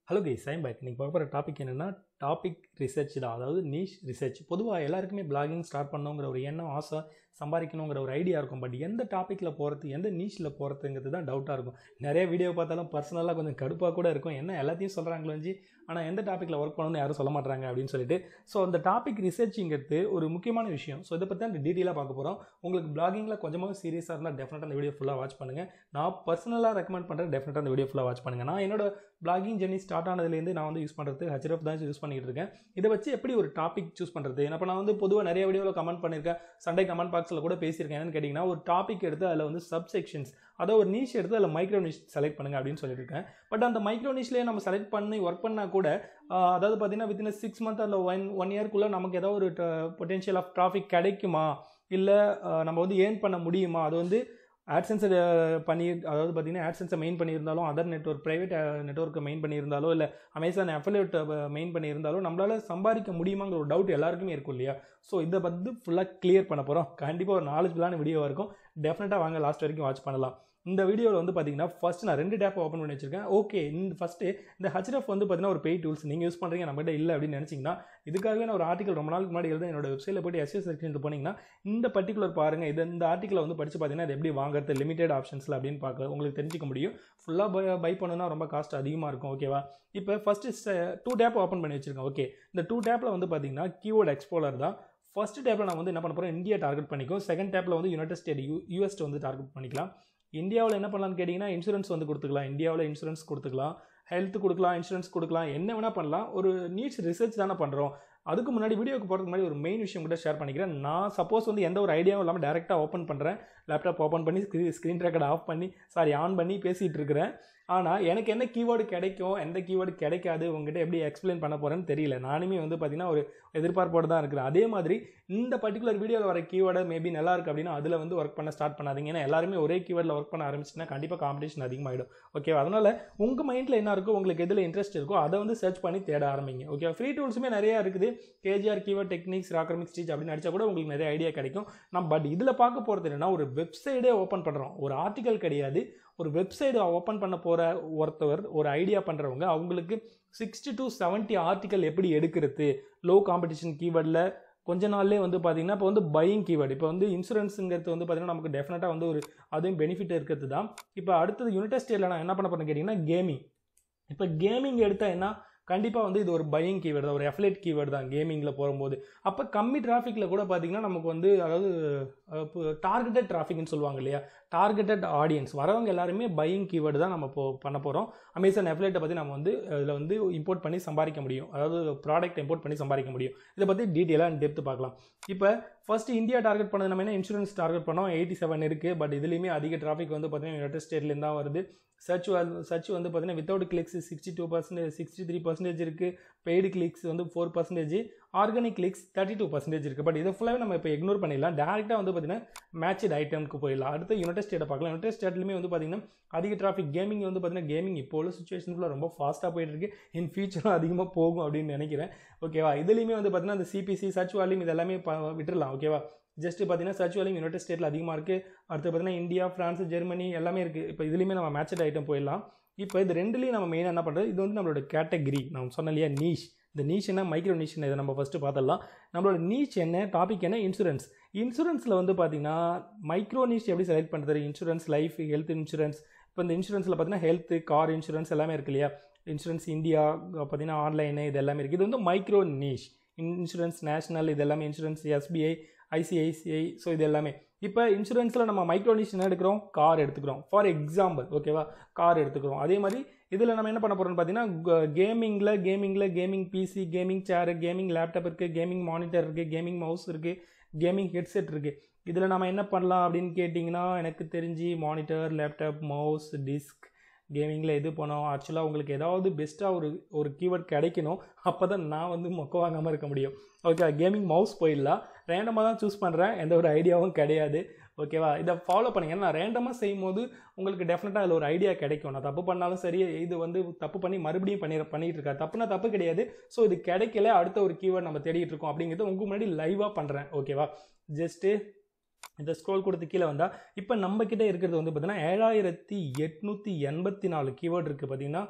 hello guys I'm back இன்னைக்கு பார்க்க போகிற டாபிக் என்னென்னா டாபிக் ரிசர்ச் தான் அதாவது நீஷ் ரிசர்ச் பொதுவாக எல்லாருக்குமே பிளாகிங் ஸ்டார்ட் பண்ணணுங்கிற ஒரு எண்ணம் ஆசை சம்பாதிக்கணுங்கிற ஒரு ஐடியா இருக்கும் பட் எந்த டாப்பிக்கில் போகிறது எந்த நீஷில் போகிறதுங்கிறது தான் டவுட்டாக இருக்கும் நிறைய வீடியோ பார்த்தாலும் பர்சனலாக கொஞ்சம் கடுப்பாக கூட இருக்கும் என்ன எல்லாத்தையும் சொல்கிறாங்களோ வச்சு ஆனால் எந்த டாப்பிக்கில் ஒர்க் பண்ணணும்னு யாரும் சொல்ல மாட்டாங்க அப்படின்னு சொல்லிட்டு ஸோ அந்த டாபிக் ரிசர்ச்சிங்கிறது ஒரு முக்கியமான விஷயம் ஸோ இதை பற்றி தான் டீட்டெயிலாக பார்க்க போகிறோம் உங்களுக்கு பிளாகிங்கில் கொஞ்சமாக சீரியஸாக இருந்தால் டெஃபினட்டாக அந்த வீடியோ ஃபுல்லாக வாட்ச் பண்ணுங்கள் நான் பர்சனலாக ரெக்கமெண்ட் பண்ணுறேன் டெஃபினட்டாக அந்த வீடியோ ஃபுல்லாக வாட்ச் பண்ணுங்கள் நான் என்னோட பிளாகிங் ஜெர்னி ஸ்டார்ட் ஆனதுலேருந்து நான் வந்து யூஸ் பண்ணுறது ஹச்ரஃப் தான் யூஸ் பண்ணிட்டு இருக்கேன் இதை வச்சு எப்படி ஒரு டாபிக் சூஸ் பண்ணுறது இப்போ நான் வந்து பொதுவாக நிறைய வீடியோவில் கமெண்ட் பண்ணியிருக்கேன் சண்டே கமெண்ட் பாக்ஸில் கூட பேசியிருக்கேன் என்னன்னு கேட்டிங்கன்னா ஒரு டாபிக் எடுத்து அதில் வந்து சப் செக்ஷன்ஸ் அதாவது ஒரு நீஷ் எடுத்து அதில் மைக்ரோ நீஷ் செலக்ட் பண்ணுங்க அப்படின்னு சொல்லியிருக்கேன் பட் அந்த மைக்ரோ நீஷ்லேயே நம்ம செலக்ட் பண்ணி ஒர்க் பண்ணால் கூட ஆஹ், அதாவது பார்த்தீங்கன்னா வித்தின் சிக்ஸ் மந்த் அந்த ஒன் ஒன் இயர்க்குள்ளே நமக்கு ஏதாவது ஒரு பொட்டென்ஷியல் ஆஃப் டிராஃபிக் கிடைக்குமா இல்லை நம்ம வந்து ஏர்ன் பண்ண முடியுமா அது வந்து ஆட்சன்ஸை பண்ணி அதாவது பார்த்தீங்கன்னா ஆட்சன்ஸை மெயின் பண்ணியிருந்தாலும் அதர் நெட்ஒர்க் ப்ரைவேட் நெட்ஒர்க்கை மெயின் பண்ணியிருந்தாலோ இல்லை அமேசான் அஃபிலேட் மெயின் பண்ணியிருந்தாலும் நம்மளால் சம்பாதிக்க முடியுமாங்கிற ஒரு டவுட் எல்லாருக்குமே இருக்கும் இல்லையா ஸோ இதை வந்து ஃபுல்லாக கிளியர் பண்ண போகிறோம் கண்டிப்பாக ஒரு நாலேஜ்ஃபுல்லான வீடியோவாக இருக்கும் டெஃபினட்டாக வாங்க லாஸ்ட் வரைக்கும் வாட்ச் பண்ணலாம் இந்த வீடியோவில் வந்து பார்த்தீங்கன்னா ஃபர்ஸ்ட் நான் ரெண்டு டேப் ஓப்பன் பண்ணி வச்சிருக்கேன் ஓகே இந்த ஃபஸ்ட்டு இந்த ஹச்எஃப் வந்து பார்த்தீங்கன்னா ஒரு பெய் டூல்ஸ் நீங்கள் யூஸ் பண்ணுறீங்க நம்மகிட்ட இல்லை அப்படின்னு நினச்சிங்கன்னா இதுக்காகவே நான் ஒரு ஆர்டிகல் ரொம்ப நாளுக்கு முன்னாடி எழுத என்னோட வெப்சைட்டில் போய்ட்டு எஸ்எஸ் செக்ஷன் போனீங்கன்னா இந்த பர்டிகுலர் பாருங்கள் இது இந்த ஆர்டிக்கலை வந்து படித்து பார்த்தீங்கன்னா இது எப்படி வாங்குறது லிமிடெட் ஆப்ஷன்ஸில் அப்படின்னு பார்க்க உங்களுக்கு தெரிஞ்சிக்க முடியும் ஃபுல்லாக பை பை பண்ணணும்னா ரொம்ப காஸ்ட் அதிகமாக இருக்கும் ஓகேவா இப்போ ஃபஸ்ட்டு டூ டேப் ஓப்பன் பண்ணி வச்சிருக்கேன் ஓகே இந்த டூ டேப்பில் வந்து பார்த்தீங்கன்னா கீவோர்ட் எக்ஸ்ப்ளோரர் தான் ஃபர்ஸ்ட் டேப்பில் நான் வந்து என்ன பண்ண போகிறேன் இந்தியா டார்கெட் பண்ணிக்கும் செகண்ட் டேப்பில் வந்து யுனைடெட் ஸ்டேட் யூ யூஎஸ்ட் வந்து டார்கெட் பண்ணிக்கலாம் இந்தியாவில் என்ன பண்ணலாம்னு கேட்டிங்கன்னா இன்சூரன்ஸ் வந்து கொடுத்துக்கலாம் இந்தியாவில் இன்சூரன்ஸ் கொடுத்துக்கலாம் ஹெல்த் கொடுக்கலாம் இன்சூரன்ஸ் கொடுக்கலாம் என்ன வேணால் பண்ணலாம் ஒரு நீட்ஸ் ரிசர்ச் தானே பண்ணுறோம் அதுக்கு முன்னாடி வீடியோக்கு போகிறதுக்கு முன்னாடி ஒரு மெயின் விஷயம் கூட ஷேர் பண்ணிக்கிறேன் நான் சப்போஸ் வந்து எந்த ஒரு ஐடியாவும் இல்லாமல் டேரெக்டாக ஓப்பன் பண்ணுறேன் லேப்டாப் ஓப்பன் பண்ணி ஸ்க்ரீன் ஸ்க்ரீன் ரெக்கார்ட் ஆஃப் பண்ணி சாரி ஆன் பண்ணி பேசிகிட்டு இருக்கிறேன் ஆனால் எனக்கு என்ன கீவேர்டு கிடைக்கும் எந்த கீவேர்டு கிடைக்காது உங்ககிட்ட எப்படி எக்ஸ்பிளைன் பண்ண போகிறேன்னு தெரியல நானுமே வந்து பார்த்தீங்கன்னா ஒரு எதிர்பார்ப்போடு தான் இருக்கிறேன் அதே மாதிரி இந்த பர்டிகுலர் வீடியோவில் வர கீவேர்டு மேபி நல்லா இருக்கு அப்படின்னா அதில் வந்து ஒர்க் பண்ண ஸ்டார்ட் பண்ணாதீங்க ஏன்னா எல்லாருமே ஒரே கீவேர்டில் ஒர்க் பண்ண ஆரம்பிச்சுன்னா கண்டிப்பாக காம்படிஷன் அதிகமாகிடும் ஓகேவா அதனால் உங்கள் மைண்டில் என்ன இருக்கோ உங்களுக்கு எதில் இன்ட்ரெஸ்ட் இருக்கோ அதை வந்து சர்ச் பண்ணி தேட ஆரம்பிங்க ஓகே ஃப்ரீ டூல்ஸுமே நிறையா இருக்குது கேஜிஆர் கீவேர்ட் டெக்னிக்ஸ் ராக்ரமிக் ஸ்டீச் அப்படின்னு அடிச்சா கூட உங்களுக்கு நிறைய ஐடியா கிடைக்கும் நம்ம பட் இதில் பார்க்க போகிறது என்னன்னா ஒரு வெப்சைடே ஓப்பன் பண்ணுறோம் ஒரு ஆர்டிக்கல் கிடையாது ஒரு வெப்சைட் ஓப்பன் பண்ண போகிற ஒருத்தவர் ஒரு ஐடியா பண்ணுறவங்க அவங்களுக்கு சிக்ஸ்டி டு செவன்ட்டி ஆர்டிக்கல் எப்படி எடுக்கிறது லோ காம்படிஷன் கீவேர்டில் கொஞ்ச நாள்லேயே வந்து பார்த்தீங்கன்னா இப்போ வந்து பையிங் கீவேர்டு இப்போ வந்து இன்சூரன்ஸுங்கிறது வந்து பார்த்தீங்கன்னா நமக்கு டெஃபினட்டாக வந்து ஒரு அதுவும் பெனிஃபிட் இருக்கிறது தான் இப்போ அடுத்தது யுனைடெட் ஸ்டேட்டில் நான் என்ன பண்ண போறேன்னு கேட்டிங்கன்னா கேமிங் இப்போ கேமிங் எடுத்தால் என்ன கண்டிப்பாக வந்து இது ஒரு பையிங் கீவேர்டு தான் ஒரு எஃப்லேட் கீவேர்டு தான் கேமிங்கில் போகும்போது அப்போ கம்மி டிராஃபிக்கில் கூட பார்த்தீங்கன்னா நமக்கு வந்து அதாவது டார்கெட்டட் டிராஃபிக்னு சொல்லுவாங்க இல்லையா டார்கெட்டட் ஆடியன்ஸ் வரவங்க எல்லாருமே பையிங் கீவேர்டு தான் நம்ம இப்போ பண்ண போகிறோம் அமேசான் எஃப்லேட்டை பற்றி நம்ம வந்து இதில் வந்து இம்போர்ட் பண்ணி சம்பாதிக்க முடியும் அதாவது ப்ராடக்ட் இம்போர்ட் பண்ணி சம்பாதிக்க முடியும் இதை பற்றி டீட்டெயிலாக டெப்த்து பார்க்கலாம் இப்போ ஃபர்ஸ்ட் இந்தியா டார்கெட் பண்ணது நம்ம என்ன இன்சூரன்ஸ் டார்கெட் பண்ணோம் எயிட்டி செவன் இருக்குது பட் இதுலேயுமே அதிக டிராஃபிக் வந்து பார்த்தீங்கன்னா யுனைடெட் ஸ்டேட்லேருந்து தான் வருது சர்ச் சர்ச் வந்து பார்த்தீங்கன்னா without clicks sixty two percentage sixty three percentage இருக்குது பெய்டு கிளிக்ஸ் வந்து four percentage organic clicks thirty two percentage இருக்குது பட் இதை ஃபுல்லாகவே நம்ம இப்போ இக்னோர் பண்ணிடலாம் டேரெக்டாக வந்து பார்த்தீங்கன்னா மேட்ச் ஐட்டம்க்கு போயிடலாம் அடுத்து யுனைடெட் ஸ்டேட்டை பார்க்கலாம் யுனைடெட் ஸ்டேட்லையுமே வந்து பார்த்தீங்கன்னா அதிக டிராஃபிக் கேமிங் வந்து பார்த்தீங்கன்னா கேமிங் இப்போ உள்ள சுச்சுவேஷனுக்குள்ள ரொம்ப ஃபாஸ்ட்டாக போயிட்டு இருக்கு இன் ஃபியூச்சரும் அதிகமாக போகும் அப்படின்னு நினைக்கிறேன் ஓகேவா இதுலேயுமே வந்து பார்த்தீங்கன்னா அந்த சிபிசி சர்ச் வால்யூம் இது எல்லாமே ப- விட்டுறலாம் ஓகேவா ஜஸ்ட் பார்த்தீங்கன்னா சர்ச் வால்யூம் யுனைடெட் ஸ்டேட்டில் அதிகமாக இருக்குது அடுத்து பார்த்தீங்கன்னா இந்தியா ஃப்ரான்ஸ் ஜெர்மனி எல்லாமே இருக்குது இப்போ இதுலேயுமே நம்ம மேட்சட் ஐட்டம் போயிடலாம் இப்போ இது ரெண்டுலேயும் நம்ம மெயினாக என்ன பண்ணுறது இது வந்து நம்மளோட கேட்டகரி நம்ம சொன்ன இல்லையா நீஷ் இந்த நீஷ் என்ன மைக்ரோ நீஷ் இதை நம்ம ஃபஸ்ட்டு பார்த்துடலாம் நம்மளோட நீச் என்ன டாபிக் என்ன இன்சூரன்ஸ் இன்சூரன்ஸில் வந்து பார்த்தீங்கன்னா மைக்ரோ நீஷ் எப்படி செலக்ட் பண்ணுறது இன்சூரன்ஸ் லைஃப் ஹெல்த் இன்சூரன்ஸ் இப்போ இந்த இன்சூரன்ஸில் பார்த்தீங்கன்னா ஹெல்த் கார் இன்சூரன்ஸ் எல்லாமே இருக்கு இல்லையா இன்சூரன்ஸ் இந்தியா பார்த்தீங்கன்னா ஆன்லைனு இது எல்லாமே இருக்குது இது வந்து மைக்ரோ நீஷ் இன்சூரன்ஸ் நேஷனல் இது எல்லாமே இன்சூரன்ஸ் எஸ்பிஐ ஐசிஐசிஐ ஸோ இது எல்லாமே இப்போ இன்சூரன்ஸில் நம்ம மைக்ரோ நீஷ் என்ன எடுக்கிறோம் கார் எடுத்துக்கிறோம் ஃபார் எக்ஸாம்பிள் ஓகேவா கார் எடுத்துக்கிறோம் அதே மாதிரி இதில் நம்ம என்ன பண்ண போகிறோம்னு பார்த்தீங்கன்னா கேமிங்கில் கேமிங்கில் gaming PC gaming chair gaming laptop இருக்குது கேமிங் மானிட்டர் இருக்குது கேமிங் மவுஸ் இருக்குது கேமிங் ஹெட்செட் இருக்குது இதில் நம்ம என்ன பண்ணலாம் அப்படின்னு கேட்டிங்கன்னா எனக்கு தெரிஞ்சு மானிட்டர் லேப்டாப் மவுஸ் டிஸ்க் கேமிங்கில் எது போனோம் ஆக்சுவலாக உங்களுக்கு ஏதாவது பெஸ்ட்டாக ஒரு ஒரு கீவேர்ட் கிடைக்கணும் அப்போ தான் நான் வந்து மொக்க வாங்காமல் இருக்க முடியும் ஓகே கேமிங் மவுஸ் போயிடலாம் ரேண்டமாக தான் சூஸ் பண்ணுறேன் எந்த ஒரு ஐடியாவும் கிடையாது ஓகேவா இதை ஃபாலோ பண்ணுங்க ஏன்னா நான் ரேண்டமாக செய்யும் போது உங்களுக்கு டெஃபினட்டாக அதில் ஒரு ஐடியா கிடைக்கும் நான் தப்பு பண்ணாலும் சரி இது வந்து தப்பு பண்ணி மறுபடியும் பண்ணி பண்ணிட்டு இருக்கா தப்புனா தப்பு கிடையாது ஸோ இது கிடைக்கல அடுத்த ஒரு கீவேர்ட் நம்ம தேடிட்டு இருக்கோம் அப்படிங்கிறது உங்களுக்கு முன்னாடி லைவாக பண்ணுறேன் ஓகேவா ஜஸ்ட்டு இந்த ஸ்க்ரோல் கொடுத்து கீழே வந்தால் இப்போ நம்ம கிட்ட இருக்கிறது வந்து பார்த்தீங்கன்னா ஏழாயிரத்தி எட்நூற்றி எண்பத்தி நாலு கீவேர்டு இருக்குது பார்த்தீங்கன்னா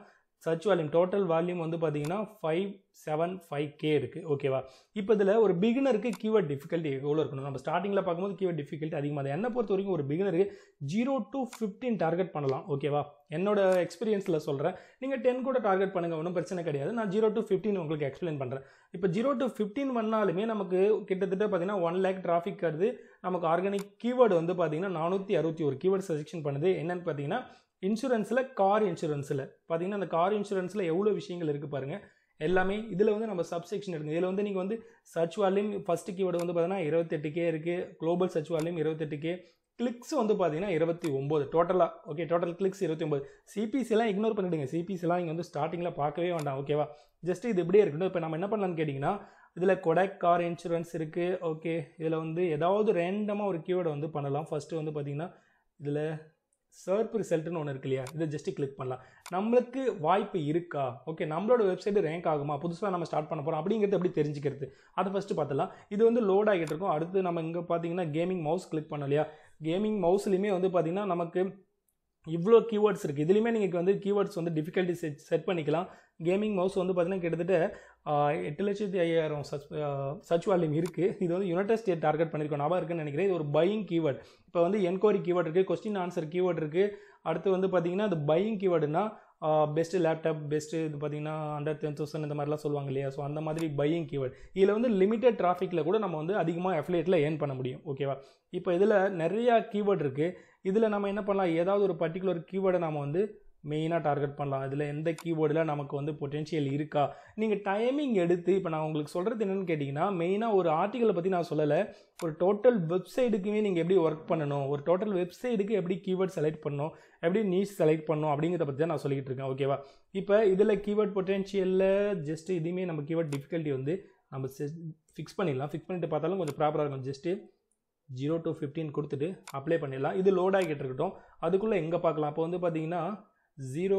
சர்ச் வால்யூம் டோட்டல் வால்யூம் வந்து பார்த்தீங்கன்னா ஃபைவ் செவன் ஃபைவ் கே இருக்குது ஓகேவா இப்போ இதில் ஒரு பிகினருக்கு கீவேர்ட் டிஃபிகல்ட்டி எவ்வளோ இருக்கணும் நம்ம ஸ்டார்டிங்கில் பார்க்கும்போது கீவேர்ட் டிஃபிகல்ட்டி அதிகமாக தான் என்னை பொறுத்த வரைக்கும் ஒரு பிகினருக்கு ஜீரோ டு ஃபிஃப்டீன் டார்கெட் பண்ணலாம் ஓகேவா என்னோட எக்ஸ்பீரியன்ஸில் சொல்கிறேன் நீங்கள் டென் கூட டார்கெட் பண்ணுங்கள் ஒன்றும் பிரச்சனை கிடையாது நான் ஜீரோ டு ஃபிஃப்டின் உங்களுக்கு எக்ஸ்பிளைன் பண்ணுறேன் இப்போ ஜீரோ டு ஃபிஃப்டின் பண்ணாலுமே நமக்கு கிட்டத்தட்ட பார்த்தீங்கன்னா ஒன் லேக் டிராஃபிக் வருது நமக்கு ஆர்கானிக் கீவேர்டு வந்து பார்த்தீங்கன்னா நானூற்றி அறுபத்தி ஒரு கீவேர்ட் சஜெக்ஷன் பண்ணுது என்னன்னு பார்த்தீங்கன்னா இன்சூரன்ஸில் கார் இன்சூரன்ஸில் பார்த்தீங்கன்னா அந்த கார் இன்சூரன்ஸில் எவ்வளோ விஷயங்கள் இருக்குது பாருங்கள் எல்லாமே இதில் வந்து நம்ம சப்செக்ஷன் இருக்குது இதில் வந்து நீங்கள் வந்து சர்ச் வால்யூம் ஃபஸ்ட்டு கீவேர்டு வந்து பார்த்தீங்கன்னா இருபத்தெட்டுக்கே இருக்குது குளோபல் சர்ச் வால்யூம் இருபத்தெட்டுக்கே கிளிக்ஸ் வந்து பார்த்தீங்கன்னா இருபத்தி ஒம்பது டோட்டலாக ஓகே டோட்டல் கிளிக்ஸ் இருபத்தி ஒம்பது சிபிசிலாம் இக்னோர் பண்ணிவிடுங்க சிபிசிலாம் நீங்கள் வந்து ஸ்டார்டிங்கில் பார்க்கவே வேண்டாம் ஓகேவா ஜஸ்ட் இது இப்படியே இருக்கட்டும் இப்போ நம்ம என்ன பண்ணலான்னு கேட்டிங்கன்னா இதில் கொடாக் கார் இன்சூரன்ஸ் இருக்குது ஓகே இதில் வந்து ஏதாவது ரேண்டமாக ஒரு கீவேர்டை வந்து பண்ணலாம் ஃபஸ்ட்டு வந்து பார்த்தீங்கன்னா இதில் சர்ப் ரிசல்ட்னு ஒன்று இருக்கு இல்லையா இதை ஜஸ்ட் கிளிக் பண்ணலாம் நம்மளுக்கு வாய்ப்பு இருக்கா ஓகே நம்மளோட வெப்சைட் ரேங்க் ஆகுமா புதுசாக நம்ம ஸ்டார்ட் பண்ண போகிறோம் அப்படிங்கிறது எப்படி தெரிஞ்சுக்கிறது அதை ஃபஸ்ட்டு பார்த்துலாம் இது வந்து லோட் ஆகிட்டு இருக்கும் அடுத்து நம்ம இங்கே பார்த்தீங்கன்னா கேமிங் மவுஸ் கிளிக் பண்ணோம் இல்லையா கேமிங் மவுஸ்லையுமே வந்து பார்த்தீங்கன்னா நமக்கு இவ்வளோ கீவேர்ட்ஸ் இருக்குது இதுலேயுமே நீங்கள் வந்து கீவேர்ட்ஸ் வந்து டிஃபிகல்ட்டி செட் செட் பண்ணிக்கலாம் கேமிங் மவுஸ் வந்து பார்த்தீங்கன்னா கிட்டத்தட்ட எட்டு லட்சத்தி ஐயாயிரம் சர்ச் சர்ச் வால்யூம் இருக்குது இது வந்து யுனைடெட் ஸ்டேட் டார்கெட் பண்ணியிருக்கோம் ஞாபகம் இருக்குன்னு நினைக்கிறேன் இது ஒரு பையிங் கீவேர்ட் இப்போ வந்து என்கொயரி கீவேர்ட் இருக்குது கொஸ்டின் ஆன்சர் கீவேர்ட் இருக்குது அடுத்து வந்து பார்த்தீங்கன்னா அது பையிங் கீவேர்டுனா பெஸ்ட்டு லேப்டாப் பெஸ்ட்டு இது பார்த்தீங்கன்னா அண்டர் டென் தௌசண்ட் இந்த மாதிரிலாம் சொல்லுவாங்க இல்லையா ஸோ அந்த மாதிரி பையிங் கீவேர்ட் இதில் வந்து லிமிட்டட் டிராஃபிக்கில் கூட நம்ம வந்து அதிகமாக அஃபிலேட்டில் ஏர்ன் பண்ண முடியும் ஓகேவா இப்போ இதில் நிறையா கீவேர்ட் இருக்குது இதில் நம்ம என்ன பண்ணலாம் ஏதாவது ஒரு பர்டிகுலர் கீவேர்டை நம்ம வந்து மெயினாக டார்கெட் பண்ணலாம் இதில் எந்த கீபோர்டில் நமக்கு வந்து பொட்டென்ஷியல் இருக்கா நீங்கள் டைமிங் எடுத்து இப்போ நான் உங்களுக்கு சொல்கிறது என்னென்னு கேட்டிங்கன்னா மெயினாக ஒரு ஆர்டிக்கலை பற்றி நான் சொல்லலை ஒரு டோட்டல் வெப்சைட்டுக்குமே நீங்கள் எப்படி ஒர்க் பண்ணணும் ஒரு டோட்டல் வெப்சைட்டுக்கு எப்படி கீவேர்ட் செலக்ட் பண்ணணும் எப்படி நீஸ் செலக்ட் பண்ணணும் அப்படிங்கிறத பற்றி தான் நான் சொல்லிக்கிட்டு இருக்கேன் ஓகேவா இப்போ இதில் கீவேர்ட் பொட்டென்ஷியலில் ஜஸ்ட் இதுவுமே நம்ம கீவேர்ட் டிஃபிகல்ட்டி வந்து நம்ம ஃபிக்ஸ் பண்ணிடலாம் ஃபிக்ஸ் பண்ணிட்டு பார்த்தாலும் கொஞ்சம் ப்ராப்பராக இருக்கும் ஜஸ்ட்டு ஜீரோ டு ஃபிஃப்டீன் கொடுத்துட்டு அப்ளை பண்ணிடலாம் இது லோட் ஆகிட்டு இருக்கட்டும் அதுக்குள்ளே எங்கே பார்க்கலாம் அப்போ வந்து பார்த்தீங்கன்னா ஜீரோ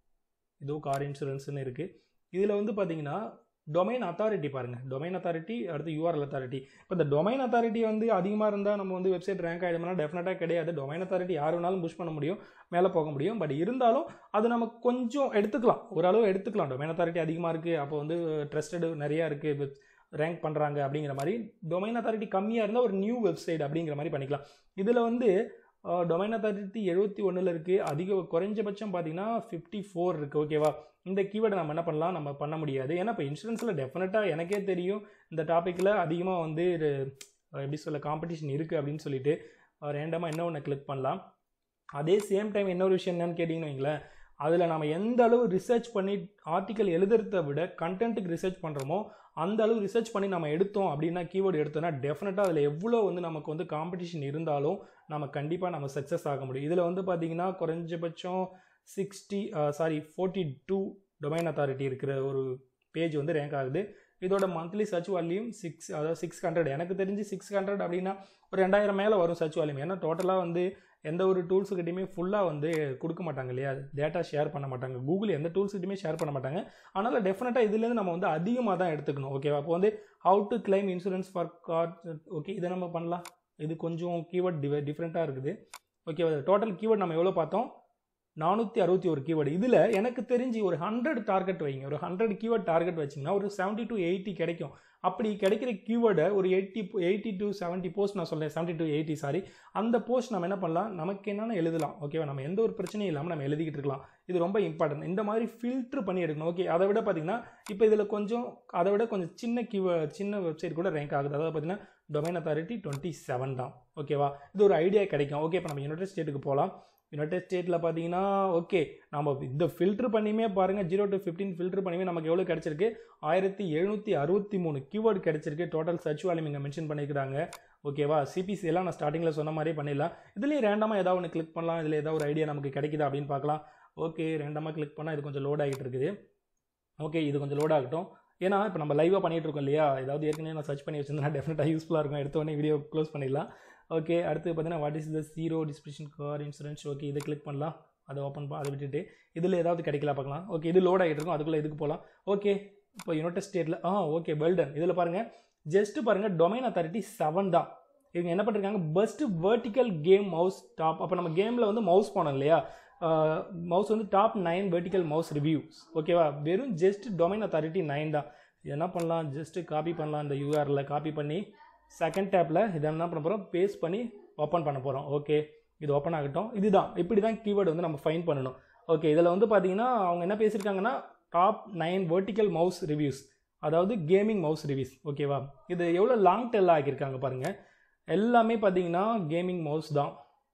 இதோ கார் இன்சூரன்ஸ்னு இருக்குது இதில் வந்து பார்த்தீங்கன்னா டொமைன் அத்தாரிட்டி பாருங்கள் டொமைன் அத்தாரிட்டி அடுத்து யூஆர்எல் அத்தாரிட்டி இப்போ இந்த டொமைன் அத்தாரிட்டி வந்து அதிகமாக இருந்தால் நம்ம வந்து வெப்சைட் ரேங்க் ஆகிடும்னா டெஃபினட்டாக கிடையாது டொமைன் அத்தாரிட்டி யார் வேணாலும் புஷ் பண்ண முடியும் மேலே போக முடியும் பட் இருந்தாலும் அது நம்ம கொஞ்சம் எடுத்துக்கலாம் ஓரளவு எடுத்துக்கலாம் டொமைன் அத்தாரிட்டி அதிகமாக இருக்குது அப்போ வந்து ட்ரஸ்டடு நிறையா இருக்குது ரேங்க் பண்ணுறாங்க அப்படிங்கிற மாதிரி டொமைன் அத்தாரிட்டி கம்மியாக இருந்தால் ஒரு நியூ வெப்சைட் அப்படிங்கிற மாதிரி பண்ணிக்கலாம் இதில் வந்து டொமைன் அத்தாரிட்டி எழுபத்தி ஒன்றில் இருக்குது அதிக குறைஞ்சபட்சம் பார்த்தீங்கன்னா ஃபிஃப்டி ஃபோர் இருக்குது ஓகேவா இந்த கீவேர்டை நம்ம என்ன பண்ணலாம் நம்ம பண்ண முடியாது ஏன்னா இப்போ இன்சூரன்ஸில் டெஃபினட்டாக எனக்கே தெரியும் இந்த டாப்பிக்கில் அதிகமாக வந்து எப்படி சொல்ல காம்படிஷன் இருக்குது அப்படின்னு சொல்லிட்டு ரேண்டமாக என்ன ஒன்று கிளிக் பண்ணலாம் அதே சேம் டைம் இன்னொரு விஷயம் என்னன்னு கேட்டிங்கன்னு வைங்களேன் அதில் நம்ம எந்த அளவு ரிசர்ச் பண்ணி ஆர்டிக்கல் எழுதுறத விட கண்டென்ட்டுக்கு ரிசர்ச் பண்ணுறோமோ அந்த அளவு ரிசர்ச் பண்ணி நம்ம எடுத்தோம் அப்படின்னா கீவேர்டு எடுத்தோம்னா டெஃபினட்டாக அதில் எவ்வளோ வந்து நமக்கு வந்து காம்படிஷன் இருந்தாலும் நம்ம கண்டிப்பாக நம்ம சக்ஸஸ் ஆக முடியும் இதில் வந்து பார்த்திங்கன்னா குறைஞ்சபட்சம் sixty sorry forty two domain authority இருக்கிற ஒரு பேஜ் வந்து ரேங்க் ஆகுது இதோட மந்த்லி சர்ச் வால்யூம் சிக்ஸ் அதாவது சிக்ஸ் ஹண்ட்ரட் எனக்கு தெரிஞ்சு சிக்ஸ் ஹண்ட்ரட் அப்படின்னா ஒரு ரெண்டாயிரம் மேலே வரும் சர்ச் வால்யூம் ஏன்னா டோட்டலாக வந்து எந்த ஒரு டூல்ஸுக்கிட்டையுமே ஃபுல்லாக வந்து கொடுக்க மாட்டாங்க இல்லையா டேட்டா ஷேர் பண்ண மாட்டாங்க கூகுள் எந்த டூல்ஸ்கிட்டையுமே ஷேர் பண்ண மாட்டாங்க அதனால் டெஃபினட்டாக இதுலேருந்து நம்ம வந்து அதிகமாக தான் எடுத்துக்கணும் ஓகேவா அப்போ வந்து how to claim insurance for car okay இதை நம்ம பண்ணலாம் இது கொஞ்சம் கீவேர்ட் டிவ டிஃப்ரெண்ட்டாக இருக்குது ஓகேவா டோட்டல் கீவேர்ட் நம்ம எவ்வளோ பார்த்தோம் நானூற்றி அறுபத்தி ஒரு கீவேர்டு இதில் எனக்கு தெரிஞ்சு ஒரு ஹண்ட்ரட் டார்கெட் வைங்க ஒரு ஹண்ட்ரட் கீவேர்ட் டார்கெட் வச்சிங்கன்னா ஒரு செவன்ட்டி டு எயிட்டி கிடைக்கும் அப்படி கிடைக்கிற கீவேர்டை ஒரு eighty eighty to seventy post நான் சொல்கிறேன் செவன்ட்டி டு எயிட்டி சாரி அந்த போஸ்ட் நம்ம என்ன பண்ணலாம் நமக்கு என்னென்ன எழுதலாம் ஓகேவா நம்ம எந்த ஒரு பிரச்சனையும் இல்லாமல் நம்ம எழுதிக்கிட்டு இருக்கலாம் இது ரொம்ப இம்பார்ட்டன்ட் இந்த மாதிரி ஃபில்ட்ரு பண்ணி எடுக்கணும் ஓகே அதை விட பார்த்தீங்கன்னா இப்போ இதில் கொஞ்சம் அதை விட கொஞ்சம் சின்ன கீவே சின்ன வெப்சைட் கூட ரேங்க் ஆகுது அதாவது பார்த்தீங்கன்னா டொமைன் அத்தாரிட்டி டுவெண்ட்டி செவன் தான் ஓகேவா இது ஒரு ஐடியா கிடைக்கும் ஓகே இப்போ நம்ம யுனைடெட் ஸ்டேட்டுக்கு போகலாம் யுனைடெட் ஸ்டேட்டில் பார்த்தீங்கன்னா ஓகே நம்ம இந்த ஃபில்ட்ரு பண்ணியுமே பாருங்கள் ஜீரோ டு ஃபிஃப்டின் ஃபில்ட்ரு பண்ணியுமே நமக்கு எவ்வளோ கிடச்சிருக்கு ஆயிரத்தி எழுநூற்றி அறுபத்தி மூணு கீவேர்டு கிடச்சிருக்கு டோட்டல் சர்ச் வால்யூம் இங்கே மென்ஷன் பண்ணிக்கிறாங்க ஓகேவா சிபிசி எல்லாம் நான் ஸ்டார்டிங்கில் சொன்ன மாதிரியே பண்ணிடலாம் இதுலேயும் ரேண்டமாக ஏதாவது ஒன்று கிளிக் பண்ணலாம் இதில் ஏதாவது ஒரு ஐடியா நமக்கு கிடைக்குதா அப்படின்னு பார்க்கலாம் ஓகே ரேண்டமாக கிளிக் பண்ணால் இது கொஞ்சம் லோட் ஆகிட்டு இருக்குது ஓகே இது கொஞ்சம் லோட் ஆகட்டும் ஏன்னா இப்போ நம்ம லைவாக பண்ணிகிட்டு இருக்கோம் இல்லையா ஏதாவது ஏற்கனவே நான் சர்ச் பண்ணி வச்சிருந்தா டெஃபினட்டாக யூஸ்ஃபுல்லாக இருக்கும் எடுத்தோடனே வீடியோ க்ளோஸ் பண்ணிடலாம் ஓகே அடுத்து பார்த்தீங்கன்னா what is the zero description car insurance okay இதை கிளிக் பண்ணலாம் அதை ஓப்பன் அதை விட்டுட்டு இதில் ஏதாவது கிடைக்கல பார்க்கலாம் ஓகே இது லோட் ஆகிட்டு இருக்கும் அதுக்குள்ளே இதுக்கு போகலாம் ஓகே இப்போ யுனைடெட் ஸ்டேட்டில் ஆ ஓகே வெல்டன் இதில் பாருங்கள் ஜஸ்ட் பாருங்கள் டொமைன் அத்தாரிட்டி செவன் தான் இவங்க என்ன பண்ணிருக்காங்க best vertical game mouse top அப்போ நம்ம கேமில் வந்து மவுஸ் போனோம் இல்லையா மவுஸ் வந்து top nine vertical mouse reviews ஓகேவா வெறும் ஜஸ்ட் டொமைன் அத்தாரிட்டி நைன் தான் என்ன பண்ணலாம் ஜஸ்ட்டு காப்பி பண்ணலாம் இந்த யூஆரில் காப்பி பண்ணி செகண்ட் டேப்பில் இதை என்ன பண்ண போகிறோம் பேஸ்ட் பண்ணி ஓப்பன் பண்ண போகிறோம் ஓகே இது ஓப்பன் ஆகட்டும் இதுதான் இப்படி தான் கீவேர்டு வந்து நம்ம ஃபைன் பண்ணணும் ஓகே இதில் வந்து பார்த்தீங்கன்னா அவங்க என்ன பேசியிருக்காங்கன்னா top nine vertical mouse reviews அதாவது கேமிங் மவுஸ் ரிவ்யூஸ் ஓகேவா இது எவ்வளோ லாங் டெல் ஆக்கியிருக்காங்க பாருங்கள் எல்லாமே பார்த்தீங்கன்னா கேமிங் மவுஸ் தான்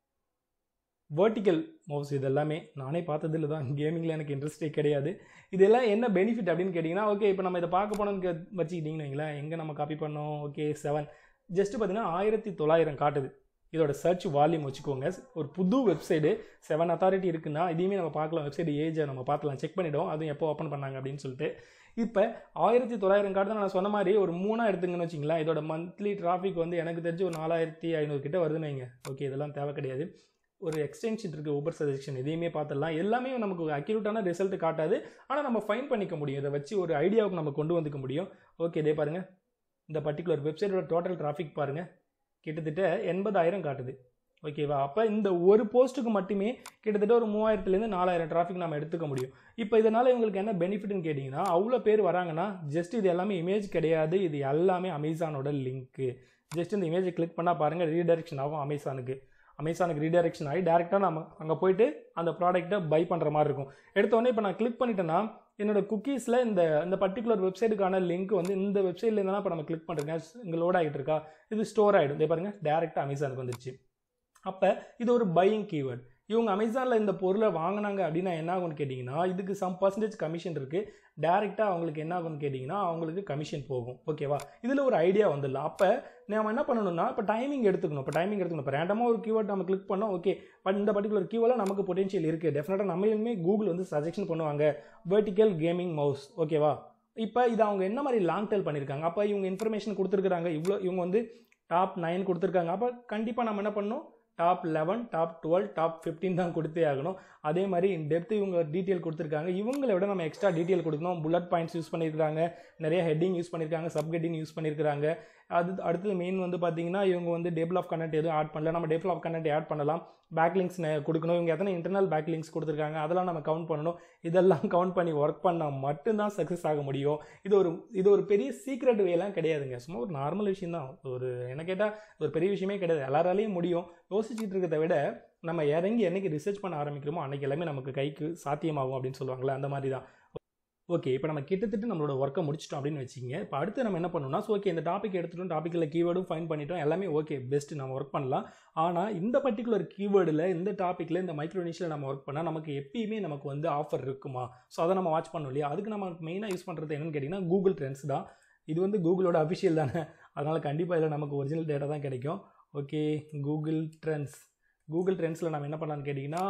வேர்ட்டிக்கல் மவுஸ் இது எல்லாமே நானே பார்த்ததில்ல தான் கேமிங்கில் எனக்கு இன்ட்ரெஸ்டே கிடையாது இதெல்லாம் என்ன பெனிஃபிட் அப்படின்னு கேட்டிங்கன்னா ஓகே இப்போ நம்ம இதை பார்க்க போனோம்னு வச்சுக்கிட்டிங்கன்னு வைங்களேன் எங்கே நம்ம காப்பி பண்ணோம் ஓகே செவன் ஜஸ்ட் பார்த்தீங்கன்னா ஆயிரத்தி தொள்ளாயிரம் காட்டுது இதோட சர்ச் வால்யூம் வச்சுக்கோங்க ஒரு புது வெப்சைடு செவன் அத்தாரிட்டி இருக்குன்னா இதையுமே நம்ம பார்க்கலாம் வெப்சைட் ஏஜை நம்ம பார்க்கலாம் செக் பண்ணிவிடும் அதுவும் எப்போ ஓப்பன் பண்ணாங்க அப்படின்னு சொல்லிட்டு இப்போ ஆயிரத்தி தொள்ளாயிரம் கார்டு நான் சொன்ன மாதிரி ஒரு மூணாக எடுத்துங்கன்னு வச்சிங்களேன் இதோட மந்த்லி டிராஃபிக் வந்து எனக்கு தெரிஞ்சு ஒரு நாலாயிரத்தி ஐநூறு கிட்ட வருதுன்னு வைங்க ஓகே இதெல்லாம் தேவை கிடையாது ஒரு எக்ஸ்டென்ஷன் இருக்குது ஊபர் சஜெக்ஷன் இதையுமே பார்த்துடலாம் எல்லாமே நமக்கு அக்யூரேட்டான ரிசல்ட் காட்டாது ஆனால் நம்ம ஃபைன் பண்ணிக்க முடியும் இதை வச்சு ஒரு ஐடியாவுக்கு நம்ம கொண்டு வந்துக்க முடியும் ஓகே இதே பாருங்கள் இந்த பர்டிகுலர் வெப்சைட்டோட டோட்டல் டிராஃபிக் பாருங்கள் கிட்டத்தட்ட எண்பதாயிரம் காட்டுது ஓகேவா அப்போ இந்த ஒரு போஸ்ட்டுக்கு மட்டுமே கிட்டத்தட்ட ஒரு மூவாயிரத்துலேருந்து நாலாயிரம் டிராஃபிக் நம்ம எடுத்துக்க முடியும் இப்போ இதனால் இவங்களுக்கு என்ன பெனிஃபிட்னு கேட்டிங்கன்னா அவ்வளோ பேர் வராங்கன்னா ஜஸ்ட் இது எல்லாமே இமேஜ் கிடையாது இது எல்லாமே அமேசானோட லிங்க்கு ஜஸ்ட் இந்த இமேஜை கிளிக் பண்ணால் பாருங்கள் ரீடைரக்ஷன் ஆகும் அமேசானுக்கு அமேசானுக்கு ரீடைரக்ஷன் ஆகி டேரெக்டாக நம்ம அங்கே போயிட்டு அந்த ப்ராடக்ட்டை பை பண்ணுற மாதிரி இருக்கும் எடுத்தோடனே இப்போ நான் கிளிக் பண்ணிட்டேன்னா என்னோட குக்கீஸில் இந்த இந்த பர்டிகுலர் வெப்சைட்டுக்கான லிங்க் வந்து இந்த வெப்சைட்ல இருந்தால் இப்போ நம்ம கிளிக் பண்ணுறேங்க இங்கே லோட் ஆகிட்டு இருக்கா இது ஸ்டோர் ஆகிடும் இதே பாருங்கள் டேரெக்டாக அமேசானுக்கு வந்துருச்சு அப்போ இது ஒரு பையிங் கீவேர்ட் இவங்க அமேசானில் இந்த பொருளை வாங்கினாங்க அப்படின்னா என்ன ஆகும்னு கேட்டிங்கன்னா இதுக்கு சம் பர்சன்டேஜ் கமிஷன் இருக்குது டேரெக்டாக அவங்களுக்கு என்ன ஆகும்னு கேட்டிங்கன்னா அவங்களுக்கு கமிஷன் போகும் ஓகேவா இதில் ஒரு ஐடியா வந்துடலாம் அப்போ நம்ம என்ன பண்ணணும்னா இப்போ டைமிங் எடுத்துக்கணும் இப்போ டைமிங் எடுத்துக்கணும் இப்போ ரேண்டமாக ஒரு கீவேர்ட் நம்ம கிளிக் பண்ணோம் ஓகே பட் இந்த பர்டிகுலர் கீவேர்டில் நமக்கு பொட்டன்ஷியல் இருக்குது டெஃபினட்டாக நம்மளுமே கூகுள் வந்து சஜெக்ஷன் பண்ணுவாங்க வெர்டிக்கல் கேமிங் மவுஸ் ஓகேவா இப்போ இது அவங்க என்ன மாதிரி லாங் டெல் பண்ணியிருக்காங்க அப்போ இவங்க இன்ஃபர்மேஷன் கொடுத்துருக்குறாங்க இவ்வளோ இவங்க வந்து டாப் நைன் கொடுத்துருக்காங்க அப்போ கண்டிப்பாக நம்ம என்ன பண்ணணும் top eleven top twelve top fifteen தான் கொடுத்தே ஆகணும் அதே மாதிரி இன் டெப்த் இவங்க டீட்டெயில் கொடுத்துருக்காங்க இவங்களை விட நம்ம எக்ஸ்ட்ரா டீட்டெயில் கொடுக்கணும் புல்லட் பாயிண்ட்ஸ் யூஸ் பண்ணியிருக்காங்க நிறைய ஹெட்டிங் யூஸ் பண்ணியிருக்காங்க சப் ஹெட்டிங் யூஸ் பண்ணியிருக்காங்க அது அடுத்தது மெயின் வந்து பார்த்தீங்கன்னா இவங்க வந்து டேபிள் ஆஃப் கண்டென்ட் எதுவும் ஆட் பண்ணல நம்ம டேபிள் ஆஃப் கண்டென்ட் ஆட் பண்ணலாம் பேக்லிங்ஸ் கொடுக்கணும் இவங்க எத்தனை இன்டர்னல் பேக்லிங்ஸ் கொடுத்துருக்காங்க அதெல்லாம் நம்ம கவுண்ட் பண்ணணும் இதெல்லாம் கவுண்ட் பண்ணி ஒர்க் பண்ணால் மட்டும்தான் சக்ஸஸ் ஆக முடியும் இது ஒரு இது ஒரு பெரிய சீக்ரெட் வேலாம் கிடையாதுங்க சும்மா ஒரு நார்மல் விஷயம் தான் ஒரு என்ன கேட்டால் ஒரு பெரிய விஷயமே கிடையாது எல்லாராலையும் முடியும் யோசிச்சுட்டு இருக்கிறத விட நம்ம இறங்கி என்னைக்கு ரிசர்ச் பண்ண ஆரம்பிக்கிறோமோ அன்றைக்கி எல்லாமே நமக்கு கைக்கு சாத்தியமாகும் அப்படின்னு சொல்லுவாங்களே அந்த மாதிரி தான் ஓகே இப்போ நம்ம கிட்டத்தட்ட நம்மளோட ஒர்க்கை முடிச்சிட்டோம் அப்படின்னு வச்சிங்க இப்போ அடுத்து நம்ம என்ன பண்ணணும்னா ஸோ ஓகே இந்த டாபிக் எடுத்துட்டோம் டாப்பிக்கில் கீவேர்டும் ஃபைன் பண்ணிட்டோம் எல்லாமே ஓகே பெஸ்ட் நம்ம ஒர்க் பண்ணலாம் ஆனால் இந்த பர்டிகுலர் கீவேர்டில் இந்த டாப்பிக்கில் இந்த மைக்ரோனிஷியில் நம்ம ஒர்க் பண்ணால் நமக்கு எப்பயுமே நமக்கு வந்து ஆஃபர் இருக்குமா ஸோ அதை நம்ம வாட்ச் பண்ணணும் இல்லையா அதுக்கு நம்ம மெயினாக யூஸ் பண்ணுறது என்னன்னு கேட்டிங்கன்னா கூகுள் ட்ரெண்ட்ஸ் தான் இது வந்து கூகுளோட அஃபிஷியல் தானே அதனால் கண்டிப்பாக இதில் நமக்கு ஒரிஜினல் டேட்டா தான் கிடைக்கும் ஓகே கூகுள் ட்ரெண்ட்ஸ் கூகுள் ட்ரெண்ட்ஸில் நம்ம என்ன பண்ணலான்னு கேட்டிங்கன்னா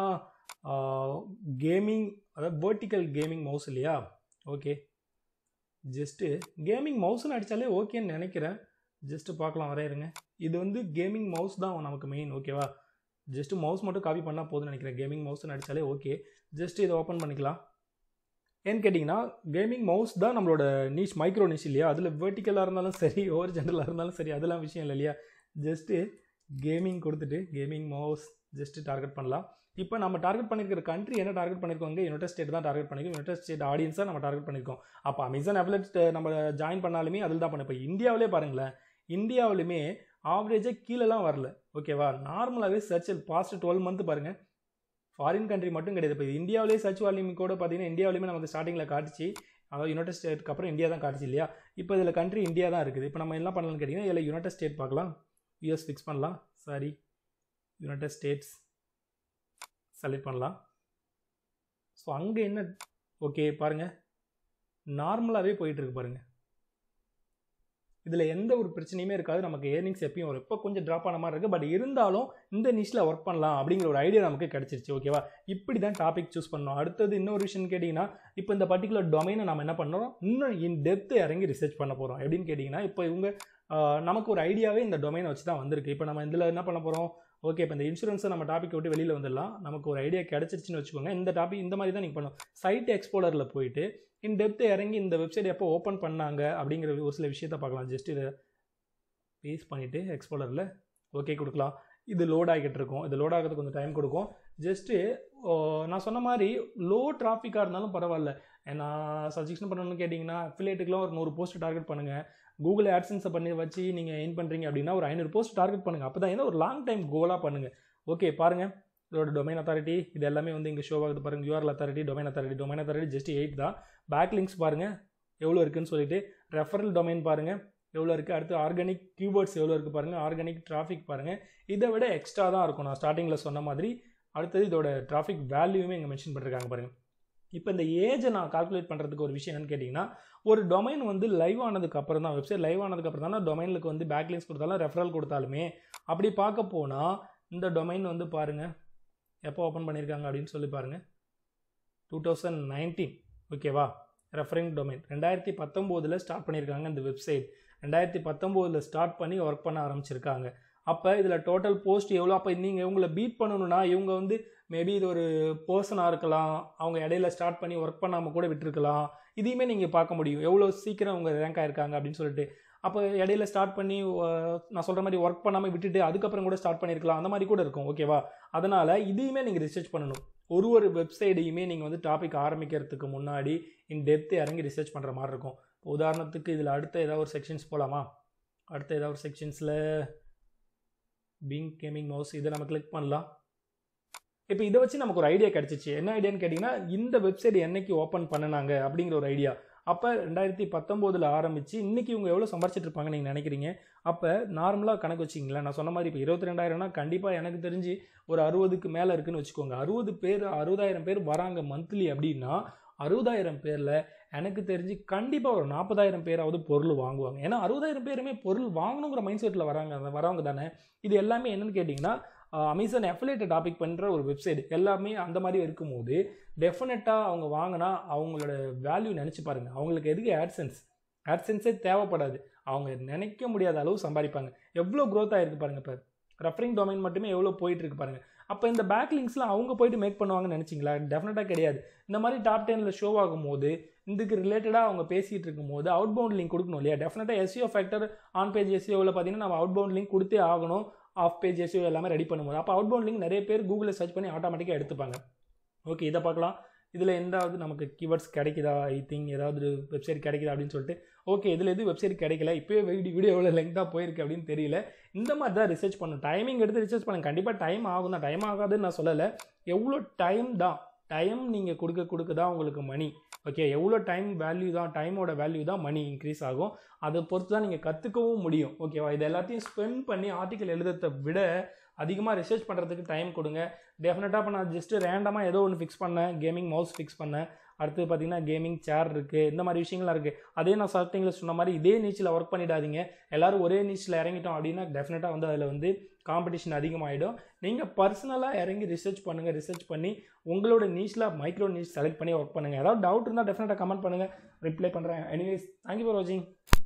கேமிங் அதாவது வேர்ட்டிக்கல் கேமிங் மவுஸ் இல்லையா ஓகே ஜஸ்ட்டு கேமிங் மவுஸ்னு அடித்தாலே ஓகேன்னு நினைக்கிறேன் ஜஸ்ட்டு பார்க்கலாம் வரையிருங்க இது வந்து கேமிங் மவுஸ் தான் நமக்கு மெயின் ஓகேவா ஜஸ்ட்டு மவுஸ் மட்டும் காப்பி பண்ணால் போதும்னு நினைக்கிறேன் கேமிங் மவுஸ்னு அடித்தாலே ஓகே ஜஸ்ட் இதை ஓப்பன் பண்ணிக்கலாம் ஏன்னு கேட்டிங்கன்னா கேமிங் மவுஸ் தான் நம்மளோட நீச் மைக்ரோ நீச் இல்லையா அதில் வெர்டிக்கலாக இருந்தாலும் சரி ஓவர் ஜென்ரலாக இருந்தாலும் சரி அதெல்லாம் விஷயம் இல்லை இல்லையா ஜஸ்ட்டு கேமிங் கொடுத்துட்டு கேமிங் மவுஸ் ஜஸ்ட்டு டார்கெட் பண்ணலாம் இப்போ நம்ம டார்கெட் பண்ணியிருக்கிற கண்ட்ரி என்ன டார்கெட் பண்ணியிருக்கோங்க யுனைடெட் ஸ்டேட் தான் டார்கெட் பண்ணியிருக்கோம் யுனைடெட் ஸ்டேட் ஆடியன்ஸாக நம்ம டார்கெட் பண்ணியிருக்கோம் அப்போ அமேசான் அப்லெட் நம்ம ஜாயின் பண்ணாலுமே அதில் தான் பண்ண இப்போ இந்தியாவிலே பாருங்களேன் இந்தியாவிலுமே ஆவரேஜாக கீழெல்லாம் வரல ஓகேவா நார்மலாகவே சர்ச் பாஸ்ட் டுவெல் மந்த் பாருங்கள் ஃபாரின் கண்ட்ரி மட்டும் கிடையாது இப்போ இந்தியாவிலே சர்ச் வால்யூம் கூட பார்த்தீங்கன்னா இந்தியாவிலுமே நமக்கு ஸ்டார்டிங்கில் காட்டுச்சு அதாவது யுனைடெட் ஸ்டேட்டுக்கு அப்புறம் இந்தியா தான் காட்டுச்சு இல்லையா இப்போ இதில் கண்ட்ரி இந்தியா தான் இருக்குது இப்போ நம்ம என்ன பண்ணலாம்னு கேட்டிங்கன்னா இதில் யுனைடெட் ஸ்டேட் பார்க்கலாம் யூஎஸ் ஃபிக்ஸ் பண்ணலாம் சாரி யுனைடெட் ஸ்டேட்ஸ் செலக்ட் பண்ணலாம் ஸோ அங்கே என்ன ஓகே பாருங்கள் நார்மலாகவே போயிட்டுருக்கு பாருங்கள் இதில் எந்த ஒரு பிரச்சனையுமே இருக்காது நமக்கு ஏர்னிங்ஸ் எப்பயும் வரும் இப்போ கொஞ்சம் ட்ராப் ஆன மாதிரி இருக்குது பட் இருந்தாலும் இந்த நிஷில் ஒர்க் பண்ணலாம் அப்படிங்கிற ஒரு ஐடியா நமக்கு கிடச்சிருச்சு ஓகேவா இப்படி தான் டாபிக் சூஸ் பண்ணோம் அடுத்தது இன்னொரு விஷயம் கேட்டிங்கன்னா இப்போ இந்த பர்டிகுலர் டொமைனை நம்ம என்ன பண்ணுறோம் இன்னும் இன் டெப்த் இறங்கி ரிசர்ச் பண்ண போகிறோம் எப்படின்னு கேட்டிங்கன்னா இப்போ இவங்க நமக்கு ஒரு ஐடியாவே இந்த டொமைனை வச்சு தான் வந்திருக்கு இப்போ நம்ம இதில் என்ன பண்ண போகிறோம் ஓகே இப்போ இந்த இன்சூரன்ஸை நம்ம டாபிக் விட்டு வெளியில் வந்துடலாம் நமக்கு ஒரு ஐடியா கிடச்சிருச்சுன்னு வச்சுக்கோங்க இந்த டாபிக் இந்த மாதிரி தான் நீங்கள் பண்ணணும் சைட் எக்ஸ்ப்ளோரில் போயிட்டு இன் டெப்த் இறங்கி இந்த வெப்சைட் எப்போ ஓப்பன் பண்ணாங்க அப்படிங்கிற ஒரு சில விஷயத்த பார்க்கலாம் ஜஸ்ட் இதை பேஸ் பண்ணிவிட்டு எக்ஸ்ப்ளோரில் ஓகே கொடுக்கலாம் இது லோட் ஆகிட்டு இருக்கும் இது லோட் ஆகிறதுக்கு கொஞ்சம் டைம் கொடுக்கும் ஜஸ்ட்டு நான் சொன்ன மாதிரி லோ டிராஃபிக்காக இருந்தாலும் பரவாயில்ல நான் சஜஷன் பண்ணணும்னு கேட்டிங்கன்னா அஃபிலேட்டுக்குலாம் ஒரு நூறு போஸ்ட் டார்கெட் பண்ணுங்கள் கூகுள் ஆட்சன்ஸை பண்ணி வச்சு நீங்கள் எயின் பண்ணுறீங்க அப்படின்னா ஒரு ஐநூறு போஸ்ட் டார்கெட் பண்ணுங்கள் அப்போ தான் ஏன்னா ஒரு லாங் டைம் கோலாக பண்ணுங்கள் ஓகே பாருங்கள் இதோட டொமைன் அத்தாரிட்டி இது எல்லாமே வந்து இங்கே ஷோ ஆகுது பாருங்கள் URL authority domain authority domain authority just eight தான் பேக் லிங்க்ஸ் பாருங்கள் எவ்வளோ இருக்குன்னு சொல்லிட்டு ரெஃபரல் டொமைன் பாருங்கள் எவ்வளோ இருக்குது அடுத்து ஆர்கானிக் கீபோர்ட்ஸ் எவ்வளோ இருக்குது பாருங்கள் ஆர்கானிக் டிராஃபிக் பாருங்கள் இதை விட எக்ஸ்ட்ரா தான் இருக்கும் நான் ஸ்டார்டிங்கில் சொன்ன மாதிரி அடுத்தது இதோட டிராஃபிக் வேல்யூமே இங்கே மென்ஷன் பண்ணிருக்காங்க பாருங்கள் இப்போ இந்த ஏஜை நான் கால்குலேட் பண்ணுறதுக்கு ஒரு விஷயம் என்னன்னு கேட்டிங்கன்னா ஒரு டொமைன் வந்து லைவ் ஆனதுக்கு அப்புறம் தான் வெப்சைட் லைவ் ஆனதுக்கு அப்புறம் தான் டொமைனுக்கு வந்து பேக்லிங்ஸ் கொடுத்தாலும் ரெஃபரல் கொடுத்தாலுமே அப்படி பார்க்க போனால் இந்த டொமைன் வந்து பாருங்கள் எப்போ ஓப்பன் பண்ணியிருக்காங்க அப்படின்னு சொல்லி பாருங்கள் டூ தௌசண்ட் நைன்டீன் ஓகேவா ரெஃபரிங் டொமைன் ரெண்டாயிரத்தி பத்தொம்போதில் ஸ்டார்ட் பண்ணியிருக்காங்க இந்த வெப்சைட் ரெண்டாயிரத்தி பத்தொம்போதில் ஸ்டார்ட் பண்ணி ஒர்க் பண்ண ஆரம்பிச்சிருக்காங்க அப்போ இதில் டோட்டல் போஸ்ட் எவ்வளோ அப்போ நீங்கள் இவங்களை பீட் பண்ணணும்னா இவங்க வந்து மேபி இது ஒரு பர்சனாக இருக்கலாம் அவங்க இடையில ஸ்டார்ட் பண்ணி ஒர்க் பண்ணாமல் கூட விட்டுருக்கலாம் இதையுமே நீங்கள் பார்க்க முடியும் எவ்வளோ சீக்கிரம் அவங்க ரேங்க் ஆயிருக்காங்க அப்படின்னு சொல்லிட்டு அப்போ இடையில ஸ்டார்ட் பண்ணி நான் சொல்கிற மாதிரி ஒர்க் பண்ணாமல் விட்டுட்டு அதுக்கப்புறம் கூட ஸ்டார்ட் பண்ணியிருக்கலாம் அந்த மாதிரி கூட இருக்கும் ஓகேவா அதனால் இதையுமே நீங்கள் ரிசர்ச் பண்ணணும் ஒரு ஒரு வெப்சைட்டையுமே நீங்கள் வந்து டாபிக் ஆரம்பிக்கிறதுக்கு முன்னாடி இன் டெப்த் இறங்கி ரிசர்ச் பண்ணுற மாதிரி இருக்கும் உதாரணத்துக்கு இதில் அடுத்த ஏதாவது ஒரு செக்ஷன்ஸ் போகலாமா அடுத்த ஏதாவது ஒரு செக்ஷன்ஸில் பிங் கேமிங் மவுஸ் இதை நம்ம கிளிக் பண்ணலாம் இப்போ இதை வச்சு நமக்கு ஒரு ஐடியா கிடச்சிச்சு என்ன ஐடியான்னு கேட்டிங்கன்னா இந்த வெப்சைட் என்னைக்கு ஓப்பன் பண்ணினாங்க அப்படிங்கிற ஒரு ஐடியா அப்போ ரெண்டாயிரத்தி பத்தொம்போதில் ஆரம்பித்து இன்றைக்கி இவங்க எவ்வளோ சம்பாரிச்சிட்டு இருப்பாங்க நீங்கள் நினைக்கிறீங்க அப்போ நார்மலாக கணக்கு வச்சிங்களேன் நான் சொன்ன மாதிரி இப்போ இருபத்தி ரெண்டாயிரம்னா கண்டிப்பாக எனக்கு தெரிஞ்சு ஒரு அறுபதுக்கு மேலே இருக்குன்னு வச்சுக்கோங்க அறுபது பேர் அறுபதாயிரம் பேர் வராங்க மந்த்லி அப்படின்னா அறுபதாயிரம் பேரில் எனக்கு தெரிஞ்சு கண்டிப்பாக ஒரு நாற்பதாயிரம் பேராவது பொருள் வாங்குவாங்க ஏன்னா அறுபதாயிரம் பேருமே பொருள் வாங்கணுங்கிற மைண்ட் செட்டில் வராங்க வரவங்க தானே இது எல்லாமே என்னென்னு கேட்டிங்கன்னா அமேசான் அஃபிலேட்டட் டாபிக் பண்ணுற ஒரு வெப்சைட் எல்லாமே அந்த மாதிரி இருக்கும்போது டெஃபினட்டாக அவங்க வாங்கினா அவங்களோட வேல்யூ நினச்சி பாருங்கள் அவங்களுக்கு எதுக்கு ஆட்சன்ஸ் ஆட்சன்ஸே தேவைப்படாது அவங்க நினைக்க முடியாத அளவு சம்பாதிப்பாங்க எவ்வளோ க்ரோத் ஆகிருக்கு பாருங்கள் இப்போ ரெஃபரிங் டொமைன் மட்டுமே எவ்வளோ போயிட்டு இருக்கு பாருங்கள் அப்போ இந்த பேக் லிங்க்ஸ்லாம் அவங்க போயிட்டு மேக் பண்ணுவாங்கன்னு நினச்சிங்களா டெஃபினட்டாக கிடையாது இந்த மாதிரி டாப் டெனில் ஷோ ஆகும்போது இதுக்கு ரிலேட்டடாக அவங்க பேசிகிட்டு இருக்கும்போது அவுட் பவுண்ட் லிங்க் கொடுக்கணும் இல்லையா டெஃபினட்டாக எஸ்சிஓ ஃபேக்டர் ஆன் பேஜ் எஸ்சிஓவில் பார்த்தீங்கன்னா நம்ம அவுட் பவுண்ட் லிங்க் கொடுத்தே ஆகணும் ஆஃப் பேஜ் எஸ்சிஓ எல்லாமே ரெடி பண்ணும்போது அப்போ அவுட் பவுண்ட் லிங்க் நிறைய பேர் கூகுளில் சர்ச் பண்ணி ஆட்டோமேட்டிக்காக எடுத்துப்பாங்க ஓகே இதை பார்க்கலாம் இதில் எந்தாவது நமக்கு கீவேர்ட்ஸ் கிடைக்குதா ஐ திங்க் ஏதாவது வெப்சைட் கிடைக்குதா அப்படின்னு சொல்லிட்டு ஓகே இதில் எது வெப்சைட் கிடைக்கல இப்போயே வீடியோ வீடியோ எவ்வளோ லெங்காக போயிருக்கு அப்படின்னு தெரியல இந்த மாதிரி தான் ரிசர்ச் பண்ணணும் டைமிங் எடுத்து ரிசர்ச் பண்ணுங்க கண்டிப்பாக டைம் ஆகும் தான் டைம் ஆகாதுன்னு நான் சொல்லலை எவ்வளோ டைம் தான் டைம் நீங்கள் கொடுக்க கொடுக்க தான் உங்களுக்கு மணி ஓகே எவ்வளோ டைம் வேல்யூ தான் டைமோட வேல்யூ தான் மணி இன்க்ரீஸ் ஆகும் அதை பொறுத்து தான் நீங்கள் கற்றுக்கவும் முடியும் ஓகேவா இது எல்லாத்தையும் ஸ்பெண்ட் பண்ணி ஆர்டிக்கல் எழுதுறதை விட அதிகமாக ரிசர்ச் பண்ணுறதுக்கு டைம் கொடுங்க டெஃபினட்டாக இப்போ நான் ஜஸ்ட்டு ரேண்டமாக ஏதோ ஒன்று ஃபிக்ஸ் பண்ணேன் கேமிங் மவுஸ் ஃபிக்ஸ் பண்ணேன் அடுத்து பார்த்தீங்கன்னா கேமிங் சேர் இருக்குது இந்த மாதிரி விஷயங்கள்லாம் இருக்குது அதே நான் ஸ்டார்டிங்கில் சொன்ன மாதிரி இதே நீச்சில் ஒர்க் பண்ணிடாதீங்க எல்லோரும் ஒரே நீச்சில் இறங்கிட்டோம் அப்படின்னா டெஃபினட்டாக வந்து அதில் வந்து காம்படிஷன் அதிகமாகிடும் நீங்கள் பர்சனலாக இறங்கி ரிசர்ச் பண்ணுங்கள் ரிசர்ச் பண்ணி உங்களோட நீச்சில் மைக்ரோ நீச் செலக்ட் பண்ணி ஒர்க் பண்ணுங்கள் ஏதாவது டவுட் இருந்தால் டெஃபினட்டாக கமெண்ட் பண்ணுங்கள் ரிப்ளை பண்ணுறேன் எனிவேஸ் தேங்க்யூ ஃபார் வாட்சிங்